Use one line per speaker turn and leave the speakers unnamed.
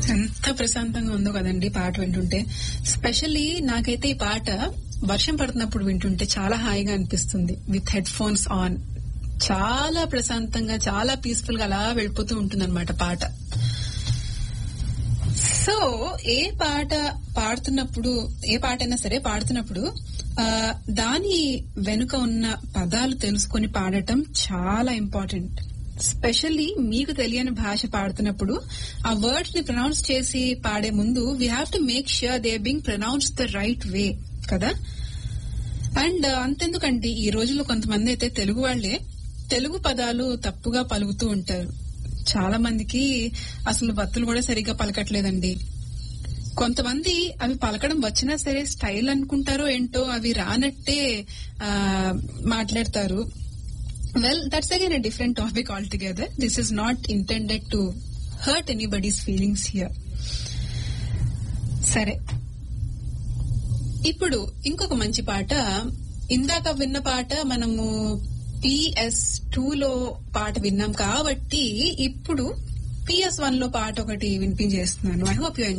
ఎంత ప్రశాంతంగా ఉందో కదండి పాట వింటుంటే స్పెషల్లీ నాకైతే ఈ పాట వర్షం పడుతున్నప్పుడు వింటుంటే చాలా హాయిగా అనిపిస్తుంది విత్ హెడ్ ఫోన్స్ ఆన్ చాలా ప్రశాంతంగా చాలా పీస్ఫుల్ గా అలా వెళ్ళిపోతూ ఉంటుంది పాట సో ఏ పాట పాడుతున్నప్పుడు ఏ పాట అయినా సరే పాడుతున్నప్పుడు ఆ, దాని వెనుక ఉన్న పదాలు తెలుసుకొని పాడటం చాలా ఇంపార్టెంట్ స్పెషల్లీ మీకు తెలియని భాష పాడుతున్నప్పుడు ఆ వర్డ్స్ ని ప్రొనౌన్స్ చేసి పాడే ముందు we have to make sure they being pronounce the right way కదా అండ్ అంతెందుకంటే ఈ రోజుల్లో కొంతమంది అయితే తెలుగు వాళ్లే తెలుగు పదాలు తప్పుగా పలుకుతూ ఉంటారు చాలా మందికి అసలు బత్తులు కూడా సరిగ్గా పలకట్లేదండి కొంతమంది అవి పలకడం వచ్చినా సరే స్టైల్ అనుకుంటారో ఏంటో అవి రానట్టే ఆ, మాట్లాడతారు well that's again a different topic all together this is not intended to hurt anybody's feelings here సరే ఇప్పుడు ఇంకొక మంచి పాట ఇందాక విన్న పాట మనము పిఎస్ టూ లో పాట విన్నాం కాబట్టి ఇప్పుడు పిఎస్ వన్ లో పాట ఒకటి వినిపించేస్తున్నాను ఐ హోప్ యూ